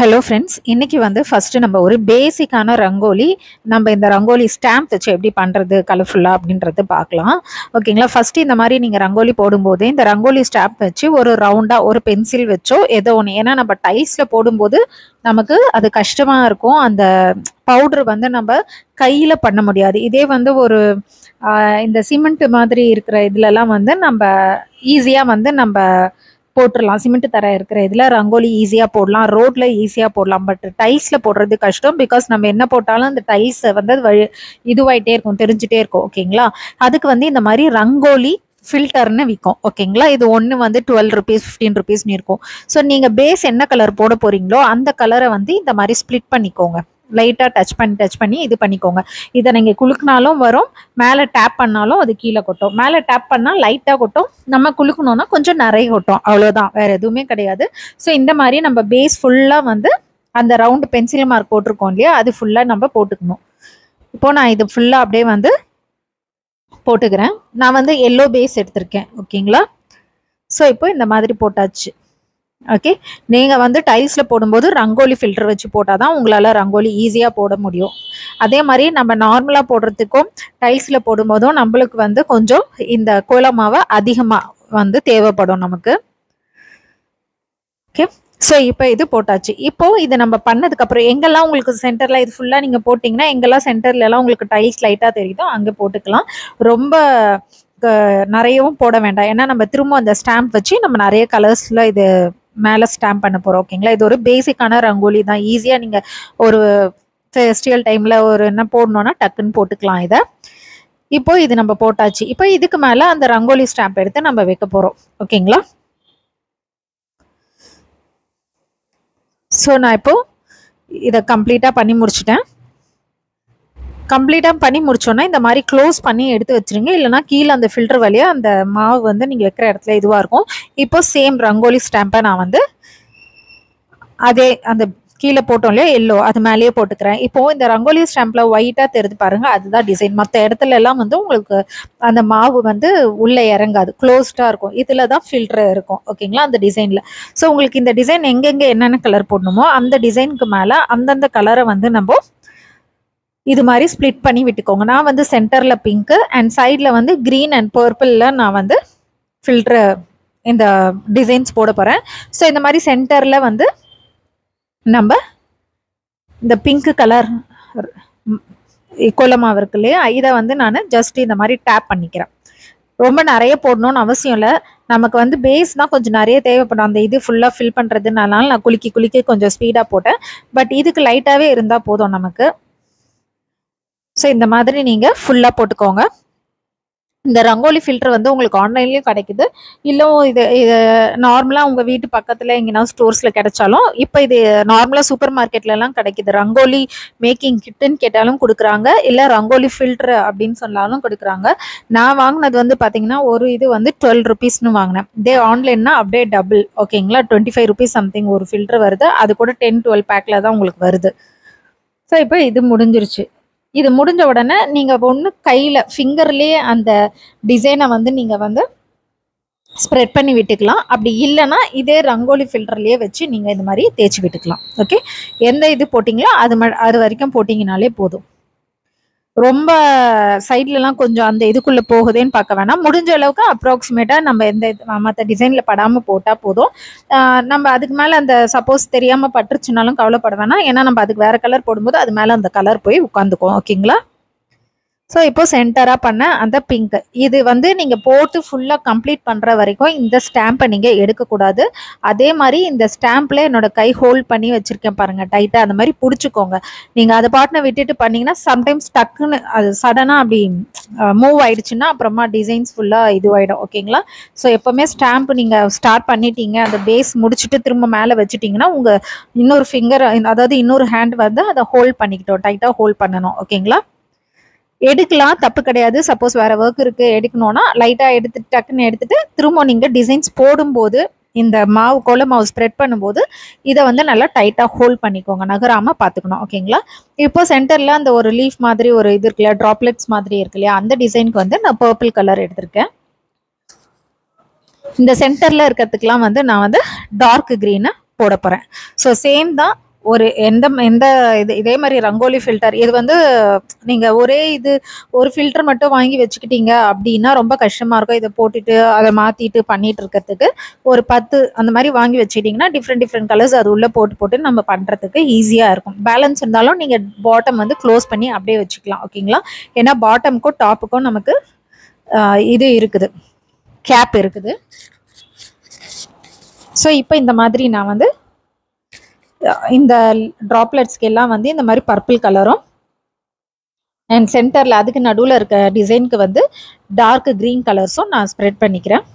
hello friends இன்னைக்கு வந்து first நம்ம ஒரு பேசிக்கான ரங்கோலி நம்ம இந்த ரங்கோலி ஸ்டாம்ப் வச்சு எப்படி பண்ணுறது கலர்ஃபுல்லாக அப்படின்றது பார்க்கலாம் ஓகேங்களா ஃபர்ஸ்ட் இந்த மாதிரி நீங்கள் ரங்கோலி போடும்போது இந்த ரங்கோலி ஸ்டாம்ப் வச்சு ஒரு ரவுண்டாக ஒரு பென்சில் வச்சோ ஏதோ ஒன்று ஏன்னா நம்ம டைல்ஸில் போடும்போது நமக்கு அது கஷ்டமாக இருக்கும் அந்த பவுடர் வந்து நம்ம கையில் பண்ண முடியாது இதே வந்து ஒரு ஆஹ், இந்த சிமெண்ட் மாதிரி இருக்கிற இதுலலாம் வந்து நம்ம ஈஸியாக வந்து நம்ம போட்டுடலாம் சிமெண்ட் தர இருக்கிற இதில் ரங்கோலி ஈஸியாக போடலாம் ரோட்ல ஈஸியாக போடலாம் பட் டைல்ஸில் போடுறது கஷ்டம் பிகாஸ் நம்ம என்ன போட்டாலும் அந்த டைல்ஸ் வந்து அது வழி இதுவாயிட்டே இருக்கும் தெரிஞ்சுட்டே இருக்கும் ஓகேங்களா அதுக்கு வந்து இந்த மாதிரி ரங்கோலி ஃபில்டர்னு விற்கும் ஓகேங்களா இது ஒன்று வந்து டுவெல் ருபீஸ் ஃபிஃப்டீன் ருபீஸ்னு இருக்கும் ஸோ நீங்கள் பேஸ் என்ன கலர் போட போறீங்களோ அந்த கலரை வந்து இந்த மாதிரி ஸ்ப்ளிட் பண்ணிக்கோங்க லைட்டாக டச் பண்ணி டச் பண்ணி இது பண்ணிக்கோங்க இதை நீங்கள் குலுக்குனாலும் வரும் மேலே டேப் பண்ணாலும் அது கீழே கொட்டும் மேலே டேப் பண்ணால் லைட்டாக கொட்டும் நம்ம குலுக்கணும்னா கொஞ்சம் நிறைய கொட்டும் அவ்வளோதான் வேற எதுவுமே கிடையாது ஸோ இந்த மாதிரி நம்ம பேஸ் ஃபுல்லாக வந்து அந்த ரவுண்டு பென்சில் மார்க் போட்டிருக்கோம் இல்லையா அது ஃபுல்லாக நம்ம போட்டுக்கணும் இப்போ நான் இது ஃபுல்லாக அப்படியே வந்து போட்டுக்கிறேன் நான் வந்து எல்லோ பேஸ் எடுத்திருக்கேன் ஓகேங்களா ஸோ இப்போ இந்த மாதிரி போட்டாச்சு ஓகே நீங்கள் வந்து டைல்ஸில் போடும்போது ரங்கோலி ஃபில்டர் வச்சு போட்டால் தான் உங்களால் ரங்கோலி ஈஸியாக போட முடியும் அதே மாதிரி நம்ம நார்மலாக போடுறதுக்கும் டைல்ஸில் போடும்போதும் நம்மளுக்கு வந்து கொஞ்சம் இந்த கோலமாவை அதிகமாக வந்து தேவைப்படும் நமக்கு ஓகே ஸோ இப்போ இது போட்டாச்சு இப்போ இது நம்ம பண்ணதுக்கு அப்புறம் எங்கெல்லாம் உங்களுக்கு சென்டர்ல இது ஃபுல்லாக நீங்கள் போட்டிங்கன்னா எங்கெல்லாம் சென்டர்ல எல்லாம் உங்களுக்கு டைல்ஸ் லைட்டாக தெரியுதோ அங்கே போட்டுக்கலாம் ரொம்ப க- நிறையவும் போட வேண்டாம் ஏன்னா நம்ம திரும்ப அந்த ஸ்டாம்ப் வச்சு நம்ம நிறைய கலர்ஸில் இது மேலே ஸ்டாம்ப் பண்ண போகிறோம் ஓகேங்களா இது ஒரு பேசிக்கான ரங்கோலி தான் ஈஸியாக நீங்கள் ஒரு ஃபெஸ்டிவல் டைமில் ஒரு என்ன போடணும்னா டக்குன்னு போட்டுக்கலாம் இதை இப்போ இது நம்ம போட்டாச்சு இப்போ இதுக்கு மேலே அந்த ரங்கோலி ஸ்டாம்ப் எடுத்து நம்ம வைக்க போகிறோம் ஓகேங்களா ஸோ நான் இப்போ இதை கம்ப்ளீட்டாக பண்ணி முடிச்சிட்டேன் கம்ப்ளீட்டாக பண்ணி முடிச்சோன்னா இந்த மாதிரி க்ளோஸ் பண்ணி எடுத்து வச்சிருங்க இல்லைனா கீழே அந்த ஃபில்டர் வழியாக அந்த மாவு வந்து நீங்கள் வைக்கிற இடத்துல இதுவாக இருக்கும் இப்போ சேம் ரங்கோலி ஸ்டாம்பை நான் வந்து அதே அந்த கீழே போட்டோம் இல்லையா எல்லோ அது மேலேயே போட்டுக்கிறேன் இப்போ இந்த ரங்கோலி ஸ்டாம்ப்ல ஒயிட்டாக தெரிஞ்சு பாருங்க அதுதான் டிசைன் மற்ற இடத்துல எல்லாம் வந்து உங்களுக்கு அந்த மாவு வந்து உள்ளே இறங்காது க்ளோஸ்டாக இருக்கும் இதில் தான் ஃபில்டர் இருக்கும் ஓகேங்களா அந்த டிசைனில் ஸோ உங்களுக்கு இந்த டிசைன் எங்கெங்கே என்னென்ன கலர் போடணுமோ அந்த டிசைனுக்கு மேலே அந்தந்த கலரை வந்து நம்ம இது மாதிரி ஸ்ப்ளிட் பண்ணி விட்டுக்கோங்க நான் வந்து சென்டரில் பிங்க்கு அண்ட் சைடில் வந்து க்ரீன் அண்ட் பர்பிளில் நான் வந்து ஃபில்ட்ரு இந்த டிசைன்ஸ் போட போகிறேன் ஸோ இந்த மாதிரி சென்டரில் வந்து நம்ம இந்த பிங்க் கலர் கோலமாவு இருக்கு இல்லையா இதை வந்து நான் ஜஸ்ட் இந்த மாதிரி டேப் பண்ணிக்கிறேன் ரொம்ப நிறைய போடணும்னு அவசியம் இல்லை நமக்கு வந்து பேஸ் தான் கொஞ்சம் நிறைய தேவைப்படும் அந்த இது ஃபுல்லாக ஃபில் பண்ணுறதுனால நான் குலுக்கி குலுக்கி கொஞ்சம் ஸ்பீடாக போட்டேன் பட் இதுக்கு லைட்டாகவே இருந்தால் போதும் நமக்கு ஸோ இந்த மாதிரி நீங்கள் ஃபுல்லாக போட்டுக்கோங்க இந்த ரங்கோலி ஃபில்டர் வந்து உங்களுக்கு ஆன்லைன்லேயும் கிடைக்குது இல்லை இது இது நார்மலாக உங்கள் வீட்டு பக்கத்தில் எங்கேனா ஸ்டோர்ஸில் கிடைச்சாலும் இப்போ இது நார்மலாக சூப்பர் மார்க்கெட்லலாம் கிடைக்குது ரங்கோலி மேக்கிங் கிட்டுன்னு கேட்டாலும் கொடுக்குறாங்க இல்லை ரங்கோலி ஃபில்டர் அப்படின்னு சொன்னாலும் கொடுக்குறாங்க நான் வாங்கினது வந்து பார்த்தீங்கன்னா ஒரு இது வந்து டுவெல் ருபீஸ்னு வாங்கினேன் இதே ஆன்லைன்னா அப்படியே டபுள் ஓகேங்களா டுவெண்ட்டி ஃபைவ் ருபீஸ் சம்திங் ஒரு ஃபில்டர் வருது அது கூட டென் டுவெல் பேக்கில் தான் உங்களுக்கு வருது ஸோ இப்போ இது முடிஞ்சிருச்சு இது முடிஞ்ச உடனே நீங்கள் ஒன்று கையில் ஃபிங்கர்லேயே அந்த டிசைனை வந்து நீங்கள் வந்து ஸ்ப்ரெட் பண்ணி விட்டுக்கலாம் அப்படி இல்லைன்னா இதே ரங்கோலி ஃபில்டர்லேயே வச்சு நீங்கள் இந்த மாதிரி தேய்ச்சி விட்டுக்கலாம் ஓகே எந்த இது போட்டிங்களோ அது ம அது வரைக்கும் போட்டிங்கனாலே போதும் ரொம்ப சைட்லலாம் கொஞ்சம் அந்த இதுக்குள்ளே போகுதேன்னு பார்க்க வேணாம் முடிஞ்ச அளவுக்கு அப்ராக்சிமேட்டாக நம்ம எந்த மற்ற டிசைனில் படாமல் போட்டால் போதும் ஆஹ் நம்ம அதுக்கு மேலே அந்த சப்போஸ் தெரியாமல் பட்டுருச்சுனாலும் கவலைப்பட வேணாம் ஏன்னா நம்ம அதுக்கு வேறு கலர் போடும்போது அது மேலே அந்த கலர் போய் உட்காந்துக்கும் ஓகேங்களா ஸோ இப்போ சென்டராக பண்ண அந்த பிங்க் இது வந்து நீங்கள் போட்டு ஃபுல்லாக கம்ப்ளீட் பண்ணுற வரைக்கும் இந்த ஸ்டாம்பை நீங்கள் எடுக்கக்கூடாது அதே மாதிரி இந்த ஸ்டாம்பில் என்னோட கை ஹோல்ட் பண்ணி வச்சுருக்கேன் பாருங்கள் டைட்டாக அந்த மாதிரி பிடிச்சிக்கோங்க நீங்கள் அதை பாட்டின விட்டுட்டு பண்ணீங்கன்னா சம்டைம்ஸ் டக்குன்னு அது சடனாக அப்படி மூவ் ஆயிடுச்சுன்னா அப்புறமா டிசைன்ஸ் ஃபுல்லாக இதுவாயிடும் ஓகேங்களா ஸோ எப்போவுமே ஸ்டாம்ப் நீங்கள் ஸ்டார்ட் பண்ணிட்டீங்க அந்த பேஸ் முடிச்சுட்டு திரும்ப மேலே வச்சுட்டிங்கன்னா உங்கள் இன்னொரு ஃபிங்கர் அதாவது இன்னொரு ஹேண்ட் வந்து அதை ஹோல்ட் பண்ணிக்கிட்டோம் டைட்டாக ஹோல்ட் பண்ணணும் ஓகேங்களா எடுக்கலாம் தப்பு கிடையாது சப்போஸ் வேற ஒர்க் இருக்கு எடுக்கணும்னா லைட்டா எடுத்துட்டு டக்குன்னு எடுத்துட்டு திரும்ப நீங்க டிசைன்ஸ் போடும்போது இந்த மாவு கோல மாவு ஸ்ப்ரெட் பண்ணும்போது இதை வந்து நல்லா டைட்டாக ஹோல்ட் பண்ணிக்கோங்க நகராமல் பார்த்துக்கணும் ஓகேங்களா இப்போ சென்டரில் அந்த ஒரு லீஃப் மாதிரி ஒரு இது இருக்குல்லையா ட்ராப்லெட்ஸ் மாதிரி இருக்கு இல்லையா அந்த டிசைனுக்கு வந்து நான் பர்பிள் கலர் எடுத்திருக்கேன் இந்த சென்டரில் இருக்கிறதுக்கெலாம் வந்து நான் வந்து டார்க் க்ரீனை போட போகிறேன் ஸோ சேம் தான் ஒரு எந்த எந்த இது இதே மாதிரி ரங்கோலி ஃபில்டர் இது வந்து நீங்கள் ஒரே இது ஒரு ஃபில்டர் மட்டும் வாங்கி வச்சுக்கிட்டீங்க அப்படின்னா ரொம்ப கஷ்டமாக இருக்கும் இதை போட்டுட்டு அதை மாற்றிட்டு பண்ணிட்டு இருக்கிறதுக்கு ஒரு பத்து அந்த மாதிரி வாங்கி வச்சுக்கிட்டிங்கன்னா டிஃப்ரெண்ட் டிஃப்ரெண்ட் கலர்ஸ் அது உள்ளே போட்டு போட்டு நம்ம பண்ணுறதுக்கு ஈஸியாக இருக்கும் பேலன்ஸ் இருந்தாலும் நீங்கள் பாட்டம் வந்து க்ளோஸ் பண்ணி அப்படியே வச்சுக்கலாம் ஓகேங்களா ஏன்னா பாட்டமுக்கும் டாப்புக்கும் நமக்கு ஆஹ், இது இருக்குது கேப் இருக்குது ஸோ இப்போ இந்த மாதிரி நான் வந்து அஹ், இந்த ட்ராப்லெட்ஸ்க்கு எல்லாம் வந்து இந்த மாதிரி பர்பிள் கலரும் அண்ட் சென்டரில் அதுக்கு நடுவில் இருக்க டிசைனுக்கு வந்து டார்க் க்ரீன் கலர்ஸும் நான் ஸ்ப்ரெட் பண்ணிக்கிறேன்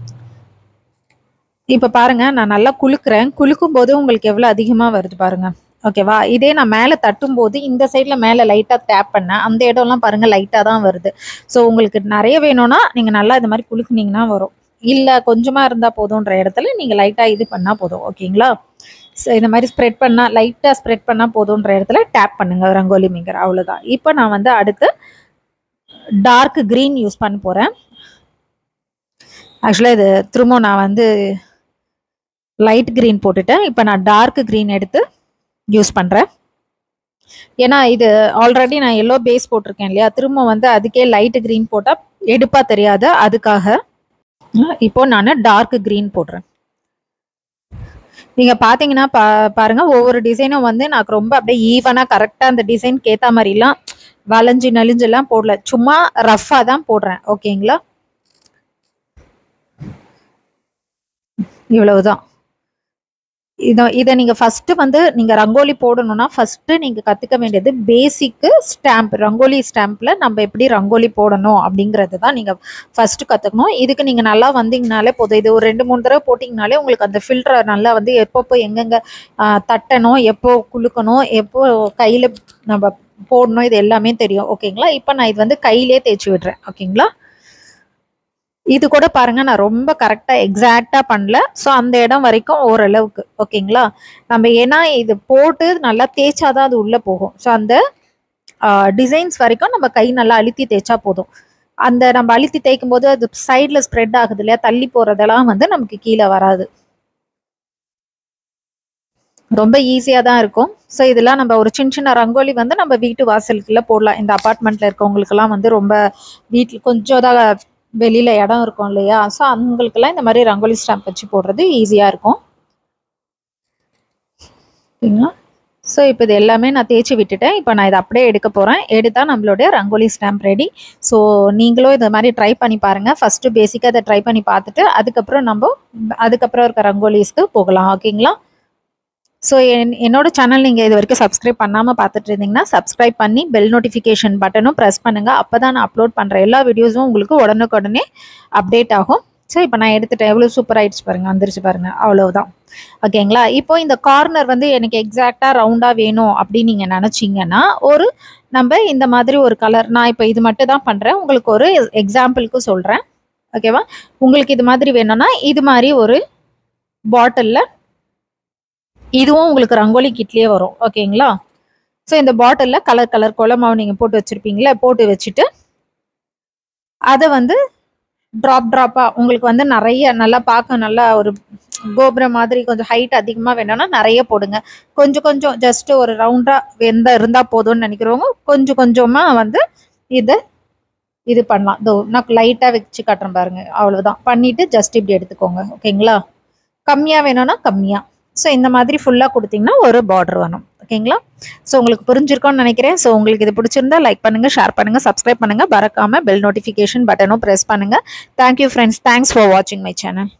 இப்போ பாருங்க நான் நல்லா குலுக்குறேன் குலுக்கும் போது உங்களுக்கு எவ்வளோ அதிகமாக வருது பாருங்க ஓகேவா இதே நான் மேலே தட்டும் போது இந்த சைடில் மேலே லைட்டாக டேப் பண்ணேன் அந்த இடம்லாம் பாருங்க லைட்டாக தான் வருது ஸோ உங்களுக்கு நிறைய வேணும்னா நீங்கள் நல்லா இந்த மாதிரி குலுக்குனீங்கன்னா வரும் இல்லை கொஞ்சமாக இருந்தால் போதுன்ற இடத்துல நீங்கள் லைட்டாக இது பண்ணால் போதும் ஓகேங்களா ஸோ இந்த மாதிரி ஸ்ப்ரெட் பண்ணால் லைட்டாக ஸ்ப்ரெட் பண்ணால் போதுன்ற இடத்துல டேப் பண்ணுங்க ரங்கோலி மேக்கர் அவ்வளோதான் இப்போ நான் வந்து அடுத்து டார்க் க்ரீன் யூஸ் பண்ண போகிறேன் ஆக்சுவலாக இது திரும்ப நான் வந்து லைட் க்ரீன் போட்டுட்டேன் இப்போ நான் டார்க் க்ரீன் எடுத்து யூஸ் பண்ணுறேன் ஏன்னா இது ஆல்ரெடி நான் எல்லோ பேஸ் போட்டிருக்கேன் இல்லையா திரும்ப வந்து அதுக்கே லைட் க்ரீன் போட்டால் எடுப்பாக தெரியாது அதுக்காக அஹ் இப்போ நான் டார்க் க்ரீன் போடுறேன் நீங்கள் பார்த்தீங்கன்னா பா பாருங்க ஒவ்வொரு டிசைனும் வந்து எனக்கு ரொம்ப அப்படியே ஈவனாக கரெக்டாக அந்த டிசைனுக்கு ஏற்ற மாதிரிலாம் வளைஞ்சு நெளிஞ்செல்லாம் போடல சும்மா ரஃப்பாக தான் போடுறேன் ஓகேங்களா இவ்வளவுதான் இதை இதை நீங்கள் ஃபஸ்ட்டு வந்து நீங்கள் ரங்கோலி போடணும்னா ஃபஸ்ட்டு நீங்கள் கற்றுக்க வேண்டியது பேசிக்கு ஸ்டாம்ப் ரங்கோலி ஸ்டாம்பில் நம்ம எப்படி ரங்கோலி போடணும் அப்படிங்கிறது தான் நீங்கள் ஃபஸ்ட்டு கற்றுக்கணும் இதுக்கு நீங்கள் நல்லா வந்தீங்கனாலே போதும் இது ஒரு ரெண்டு மூணு தடவை போட்டிங்கனாலே உங்களுக்கு அந்த ஃபில்டரை நல்லா வந்து எப்பப்போ எங்கெங்கே தட்டணும் எப்போ குலுக்கணும் எப்போ கையில் நம்ம போடணும் இது எல்லாமே தெரியும் ஓகேங்களா இப்போ நான் இது வந்து கையிலே தேய்ச்சி விடுறேன் ஓகேங்களா இது கூட பாருங்க நான் ரொம்ப கரெக்டாக எக்ஸாக்டாக பண்ணல ஸோ அந்த இடம் வரைக்கும் ஓரளவுக்கு ஓகேங்களா நம்ம ஏன்னா இது போட்டு நல்லா தேய்ச்சாதான் அது உள்ளே போகும் ஸோ அந்த டிசைன்ஸ் வரைக்கும் நம்ம கை நல்லா அழுத்தி தேய்ச்சா போதும் அந்த நம்ம அழுத்தி தேய்க்கும் போது அது சைடில் ஸ்ப்ரெட் ஆகுது இல்லையா தள்ளி போகிறதெல்லாம் வந்து நமக்கு கீழே வராது ரொம்ப ஈஸியாக தான் இருக்கும் ஸோ இதெல்லாம் நம்ம ஒரு சின்ன சின்ன ரங்கோலி வந்து நம்ம வீட்டு வாசலுக்குள்ள போடலாம் இந்த அப்பார்ட்மெண்ட்டில் இருக்கவங்களுக்கெல்லாம் வந்து ரொம்ப வீட்டில் கொஞ்சம் தான் வெளியில் இடம் இருக்கும் இல்லையா ஸோ அவங்களுக்கெல்லாம் இந்த மாதிரி ரங்கோலி ஸ்டாம்ப் வச்சு போடுறது ஈஸியாக இருக்கும் சரிங்களா ஸோ இப்போ இது எல்லாமே நான் தேய்ச்சி விட்டுட்டேன் இப்போ நான் இதை அப்படியே எடுக்க போகிறேன் எடுத்தால் நம்மளுடைய ரங்கோலி ஸ்டாம்ப் ரெடி ஸோ நீங்களும் இந்த மாதிரி ட்ரை பண்ணி பாருங்கள் ஃபஸ்ட்டு பேசிக்காக இதை ட்ரை பண்ணி பார்த்துட்டு அதுக்கப்புறம் நம்ம அதுக்கப்புறம் இருக்க ரங்கோலிஸ்க்கு போகலாம் ஓகேங்களா ஸோ என் என்னோட சேனல் நீங்கள் இது வரைக்கும் சப்ஸ்கிரைப் பண்ணாமல் பார்த்துட்டு இருந்தீங்கன்னா சப்ஸ்கிரைப் பண்ணி பெல் நோட்டிஃபிகேஷன் பட்டனும் ப்ரெஸ் பண்ணுங்கள் அப்போ தான் நான் அப்லோட் பண்ணுற எல்லா வீடியோஸும் உங்களுக்கு உடனுக்குடனே அப்டேட் ஆகும் ஸோ இப்போ நான் எடுத்துட்டேன் எவ்வளோ சூப்பர் ஆயிடுச்சு பாருங்கள் வந்துருச்சு பாருங்கள் அவ்வளவுதான் ஓகேங்களா இப்போ இந்த கார்னர் வந்து எனக்கு எக்ஸாக்டாக ரவுண்டாக வேணும் அப்படின்னு நீங்கள் நினச்சிங்கன்னா ஒரு நம்ம இந்த மாதிரி ஒரு கலர் நான் இப்போ இது மட்டும் தான் பண்ணுறேன் உங்களுக்கு ஒரு எக்ஸாம்பிளுக்கு சொல்கிறேன் ஓகேவா உங்களுக்கு இது மாதிரி வேணும்னா இது மாதிரி ஒரு பாட்டிலில் இதுவும் உங்களுக்கு ரங்கோலி கிட்லேயே வரும் ஓகேங்களா ஸோ இந்த பாட்டிலில் கலர் கலர் குளமாவு நீங்கள் போட்டு வச்சுருப்பீங்களே போட்டு வச்சுட்டு அதை வந்து ட்ராப் ட்ராப்பாக உங்களுக்கு வந்து நிறைய நல்லா பார்க்க நல்லா ஒரு கோபுரம் மாதிரி கொஞ்சம் ஹைட் அதிகமாக வேணும்னா நிறைய போடுங்க கொஞ்சம் கொஞ்சம் ஜஸ்ட் ஒரு ரவுண்டாக எந்த இருந்தால் போதும்னு நினைக்கிறவங்க கொஞ்சம் கொஞ்சமாக வந்து இதை இது பண்ணலாம் இதோ நான் லைட்டாக வச்சு காட்டுறேன் பாருங்க அவ்வளோதான் பண்ணிவிட்டு ஜஸ்ட் இப்படி எடுத்துக்கோங்க ஓகேங்களா கம்மியாக வேணும்னா கம்மியாக ஸோ இந்த மாதிரி ஃபுல்லாக கொடுத்தீங்கன்னா ஒரு பார்டர் வேணும் ஓகேங்களா ஸோ உங்களுக்கு புரிஞ்சிருக்கும்னு நினைக்கிறேன் ஸோ உங்களுக்கு இது பிடிச்சிருந்தா லைக் பண்ணுங்கள் ஷேர் பண்ணுங்கள் சப்ஸ்கிரைப் பண்ணுங்கள் மறக்காமல் பெல் நோட்டிஃபிகேஷன் பட்டனும் ப்ரெஸ் பண்ணுங்கள் தேங்க்யூ ஃப்ரெண்ட்ஸ் தேங்க்ஸ் ஃபார் வாட்சிங் மை சேனல்